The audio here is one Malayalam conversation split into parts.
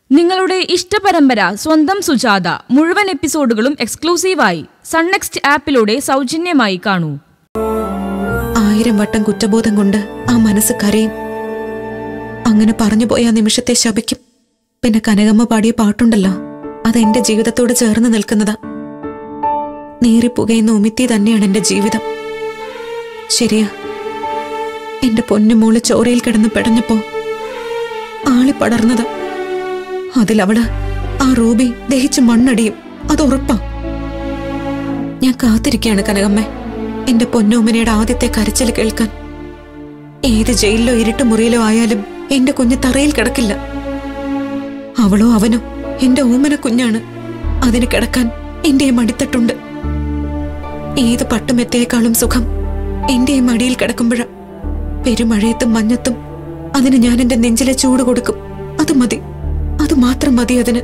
നിങ്ങളുടെ ഇഷ്ടപരമ്പര സ്വന്തം സുജാത മുഴുവൻ എപ്പിസോഡുകളും എക്സ്ക്ലൂസീവായി സൺനെക്സ്റ്റ് ആപ്പിലൂടെ സൗജന്യമായി കാണൂ ആയിരം വട്ടം കുറ്റബോധം കൊണ്ട് ആ മനസ്സ് കരയും അങ്ങനെ പറഞ്ഞു പോയ ആ നിമിഷത്തെ ശപിക്കും പിന്നെ കനകമ്മ പാടിയ പാട്ടുണ്ടല്ലോ അത് എന്റെ ജീവിതത്തോട് ചേർന്ന് നിൽക്കുന്നതാ നേറിപ്പുകയുന്ന ഉമിത്തി തന്നെയാണ് എന്റെ ജീവിതം ശരിയാ എന്റെ പൊന്നുമോള് ചോരയിൽ കിടന്ന് പെടഞ്ഞപ്പോ ആളി പടർന്നതാ അതിലവള് ആ റൂബി ദഹിച്ച് മണ്ണടിയും അത് ഉറപ്പാ ഞാൻ കാത്തിരിക്കുകയാണ് കനകമ്മേ എന്റെ പൊന്നോമനയുടെ ആദ്യത്തെ കരച്ചിൽ കേൾക്കാൻ ഏത് ജയിലിലോ ഇരുട്ടുമുറിയിലോ ആയാലും എന്റെ കുഞ്ഞ് തറയിൽ കിടക്കില്ല അവളോ അവനോ എന്റെ ഓമന കുഞ്ഞാണ് അതിന് കിടക്കാൻ എന്റെ ഈ മടിത്തട്ടുണ്ട് ഏത് പട്ടുമെത്തേക്കാളും സുഖം എന്റെ ഈ മടിയിൽ കിടക്കുമ്പോഴാ പെരുമഴയത്തും മഞ്ഞത്തും അതിന് ഞാൻ എന്റെ നെഞ്ചിലെ ചൂട് കൊടുക്കും അത് മതി അത് മാത്രം മതി അതിന്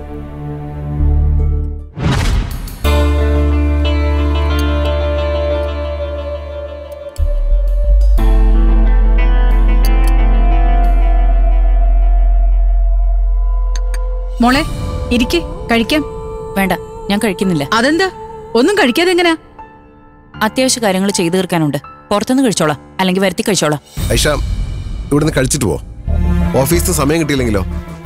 മോളെ ഇരിക്കെ കഴിക്കാം വേണ്ട ഞാൻ കഴിക്കുന്നില്ല അതെന്താ ഒന്നും കഴിക്കാതെ എങ്ങനാ അത്യാവശ്യ കാര്യങ്ങൾ ചെയ്തു തീർക്കാനുണ്ട് പുറത്തുനിന്ന് കഴിച്ചോളാം അല്ലെങ്കിൽ വരുത്തി കഴിച്ചോളാം ഐഷ ഇവിടുന്ന് കഴിച്ചിട്ട് പോ ഓഫീസിൽ സമയം കിട്ടിയില്ലെങ്കിലോ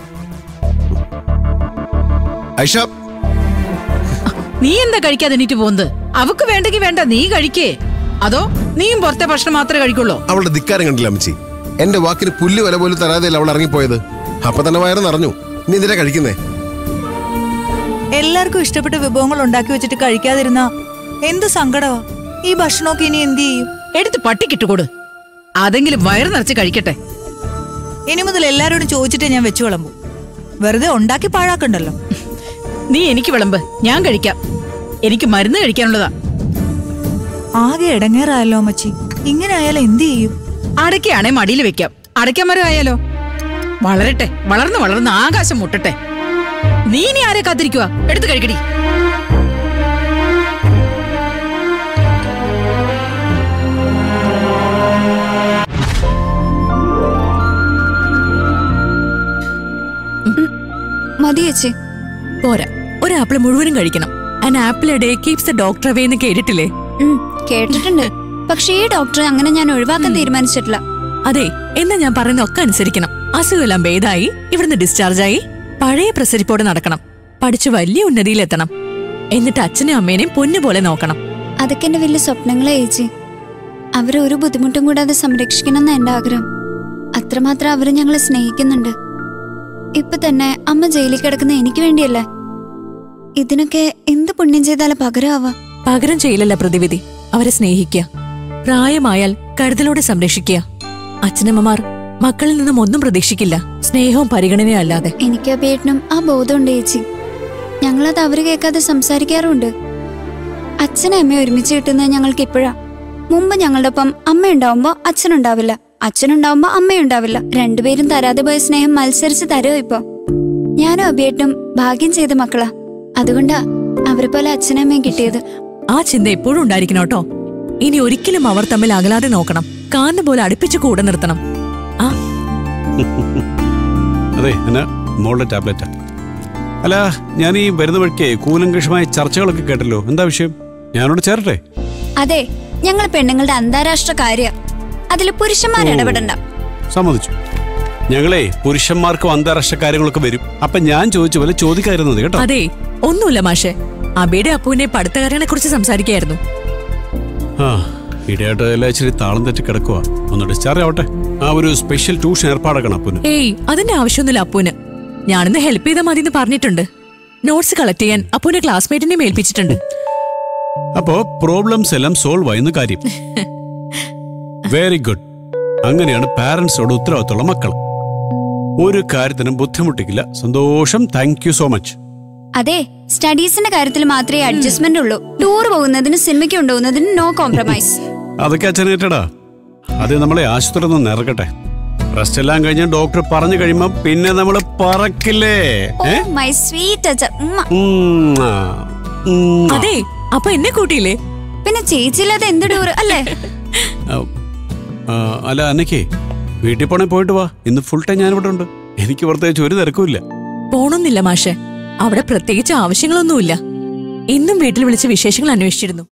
ഐഷ നീ എന്താ കഴിക്കാതെ എണീറ്റ് പോകുന്നത് അവക്ക് വേണ്ടെങ്കിൽ വേണ്ട നീ കഴിക്കേ അതോ നീയും പുറത്തെ ഭക്ഷണം മാത്രമേ കഴിക്കുള്ളൂ അവളുടെ ധിക്കാരം കണ്ടില്ല അമ്മച്ചി എന്റെ വാക്കിന് പുല്ല് വില പോലും തരാതെയല്ല അവൾ ഇറങ്ങിപ്പോയത് അപ്പൊ തന്നെ വയറ് നിറഞ്ഞു നീ എന്തിനാ കഴിക്കുന്നേ എല്ലാവർക്കും ഇഷ്ടപ്പെട്ട വിഭവങ്ങൾ ഉണ്ടാക്കി വെച്ചിട്ട് കഴിക്കാതിരുന്ന എന്ത് സങ്കടമാ ഈ ഭക്ഷണമൊക്കെ ഇനി എന്ത് ചെയ്യും എടുത്ത് പട്ടിക്കിട്ട് കൊടു അതെങ്കിലും വയറ് നിറച്ച് കഴിക്കട്ടെ ഇനി മുതൽ എല്ലാരോടും ചോദിച്ചിട്ടേ ഞാൻ വെച്ചു വിളമ്പൂ വെറുതെ ഉണ്ടാക്കി പാഴാക്കണ്ടല്ലോ നീ എനിക്ക് വിളമ്പ് ഞാൻ കഴിക്കാം എനിക്ക് മരുന്ന് കഴിക്കാനുള്ളതാ ആകെ ഇടങ്ങേറായല്ലോ അമ്മച്ചി ഇങ്ങനെ ആയാൽ എന്ത് ചെയ്യും അടയ്ക്കാണെ മടിയിൽ വെക്കാം അടയ്ക്കാൻ മരം ആയാലോ വളരട്ടെ വളർന്ന് വളർന്ന് ആകാശം മുട്ടട്ടെ നീ ഇനി ആരെ കാത്തിരിക്കുക എടുത്ത് കഴിക്കടി മതി ചേച്ചി പോരാ ഒരു ആപ്പിൾ മുഴുവനും കഴിക്കണം an apple a day keeps the doctor away എന്ന് കേട്ടിട്ടില്ലേ ഉം, കേട്ടിട്ടുണ്ട് പക്ഷേ ഈ ഡോക്ടറെ അങ്ങനെ ഞാൻ ഒഴിവാക്കാൻ തീരുമാനിച്ചിട്ടില്ല അതെ എന്നാ ഞാൻ പറയുന്ന ഒക്കെ അനുസരിക്കണം അസുഖമെല്ലാം ഭേദായി ഇവിടുന്ന് ഡിസ്ചാർജ് ആയി പഴയ പ്രസരിപ്പോടെ നടക്കണം പഠിച്ചു വലിയ ഉന്നതിയിലെത്തണം എന്നിട്ട് അച്ഛനും അമ്മേനെയും പൊന്നു പോലെ നോക്കണം അതൊക്കെ എന്റെ വലിയ സ്വപ്നങ്ങളെ ചേച്ചി അവരെ ഒരു ബുദ്ധിമുട്ടും കൂടാതെ സംരക്ഷിക്കണമെന്ന് എന്റെ ആഗ്രഹം അത്രമാത്രം അവര് ഞങ്ങളെ സ്നേഹിക്കുന്നുണ്ട് ഇപ്പൊ തന്നെ അമ്മ ജയിലിൽ കിടക്കുന്ന എനിക്ക് വേണ്ടിയല്ലേ ഇതിനൊക്കെ എന്ത് പുണ്യം ചെയ്താലും പകരമാവാ പകരം ചെയ്യില്ലല്ല പ്രതിവിധി അവരെ സ്നേഹിക്കുക പ്രായമായാൽ കരുതലോടെ സംരക്ഷിക്കുക അച്ഛനമ്മമാർ മക്കളിൽ നിന്നും ഒന്നും പ്രതീക്ഷിക്കില്ല സ്നേഹവും പരിഗണനയും അല്ലാതെ എനിക്ക് അഭിയേട്ടനും ആ ബോധമുണ്ട് ചേച്ചി ഞങ്ങളത് അവര് കേൾക്കാതെ സംസാരിക്കാറുണ്ട് അച്ഛനും അമ്മയും ഒരുമിച്ച് കിട്ടുന്നത് ഞങ്ങൾക്ക് ഇപ്പോഴാ മുമ്പ് ഞങ്ങളുടെ ഒപ്പം അമ്മയുണ്ടാവുമ്പോ അച്ഛനുണ്ടാവില്ല അച്ഛനുണ്ടാവുമ്പോ അമ്മയുണ്ടാവില്ല രണ്ടുപേരും തരാതെ പോയ സ്നേഹം മത്സരിച്ച് തരുമോ ഇപ്പൊ ഞാനും അഭിയേട്ടനും ഭാഗ്യം ചെയ്ത മക്കളാ അതുകൊണ്ടാ അവരെ പോലെ അച്ഛനും അമ്മയും കിട്ടിയത് ആ ചിന്ത എപ്പോഴും ഉണ്ടായിരിക്കണം കേട്ടോ ഇനി ഒരിക്കലും അവർ തമ്മിൽ അകലാതെ നോക്കണം കാന്ത പോലെ അടുപ്പിച്ച് കൂടെ നിർത്തണം ആ അതെ എന്നാ മോളുടെ ടാബ്ലറ്റാ അല്ല ഞാൻ ഈ വരുന്ന വഴിക്ക് കൂലങ്കഷമായ ചർച്ചകളൊക്കെ കേട്ടല്ലോ എന്താ വിഷയം ഞാനോട് ചേരട്ടെ അതെ ഞങ്ങൾ പെണ്ണുങ്ങളുടെ അന്താരാഷ്ട്ര കാര്യ അതിൽ പുരുഷന്മാർ ഇടപെടണ്ട സമ്മതിച്ചു ഞങ്ങളെ പുരുഷന്മാർക്കും അന്താരാഷ്ട്ര കാര്യങ്ങളൊക്കെ വരും അപ്പൊ ഞാൻ ചോദിച്ച പോലെ ചോദിക്കാതിരുന്നത് കേട്ടോ അതെ ഒന്നുമില്ല മാഷെ അബിയുടെ അപ്പുവിനെ പഠിത്തകാരനെ കുറിച്ച് സംസാരിക്കായിരുന്നു ആ ഇടയായിട്ട് എല്ലാം ഇച്ചിരി താളം തെറ്റി കിടക്കുക ഒന്ന് ഡിസ്ചാർജ് ആവട്ടെ ആ ഒരു സ്പെഷ്യൽ ട്യൂഷൻ ഏർപ്പാടാക്കണം അപ്പുന് ഏയ് അതിന്റെ ആവശ്യമൊന്നുമില്ല അപ്പുവിന് ഞാനിന്ന് ഹെൽപ്പ് ചെയ്താൽ മതി എന്ന് പറഞ്ഞിട്ടുണ്ട് നോട്ട്സ് കളക്ട് ചെയ്യാൻ അപ്പുവിന്റെ ക്ലാസ്മേറ്റിനെ ഏൽപ്പിച്ചിട്ടുണ്ട് അപ്പോ പ്രോബ്ലംസ് എല്ലാം സോൾവ് ആയെന്ന് കാര്യം വെരി ഗുഡ് അങ്ങനെയാണ് പാരന്റ്സോട് ഉത്തരവാദിത്തമുള്ള മക്കൾ ഒരു കാര്യത്തിനും ബുദ്ധിമുട്ടിക്കില്ല സന്തോഷം താങ്ക് യു സോ മച്ച് അതെ സ്റ്റഡീസിന്റെ കാര്യത്തിൽ മാത്രമേ അഡ്ജസ്റ്റ്മെന്റ് ഉള്ളൂ ടൂർ പോകുന്നതിന് സിനിമയ്ക്ക് കൊണ്ടുപോകുന്നതിന് നോ കോംപ്രമൈസ് അതൊക്കെ അച്ഛനേറ്റടാ അത് നമ്മളെ ആശുപത്രി ഒന്ന് നിറക്കട്ടെ റെസ്റ്റ് എല്ലാം കഴിഞ്ഞ് ഡോക്ടർ പറഞ്ഞു കഴിയുമ്പോ പിന്നെ നമ്മൾ പറക്കില്ലേ ഓ ഏ? മൈ സ്വീറ്റ് അച്ഛ ഉമ്മ. ഉം, ആ, ഉം, ആ. അതെ അപ്പൊ എന്നെ കൂട്ടിയില്ലേ പിന്നെ ചേച്ചിയില്ലാതെ എന്ത് ടൂർ അല്ലേ ആ, ആ, അല്ല അന്നക്കേ വീട്ടിൽ പോണേ പോയിട്ട് വാ ഇന്ന് ഫുൾ ടൈം ഞാനിവിടെ ഉണ്ട് എനിക്ക് പ്രത്യേകിച്ച് ഒരു തിരക്കുമില്ല പോണൊന്നില്ല മാഷെ അവിടെ പ്രത്യേകിച്ച് ആവശ്യങ്ങളൊന്നുമില്ല ഇന്നും വീട്ടിൽ വിളിച്ച് വിശേഷങ്ങൾ അന്വേഷിച്ചിരുന്നു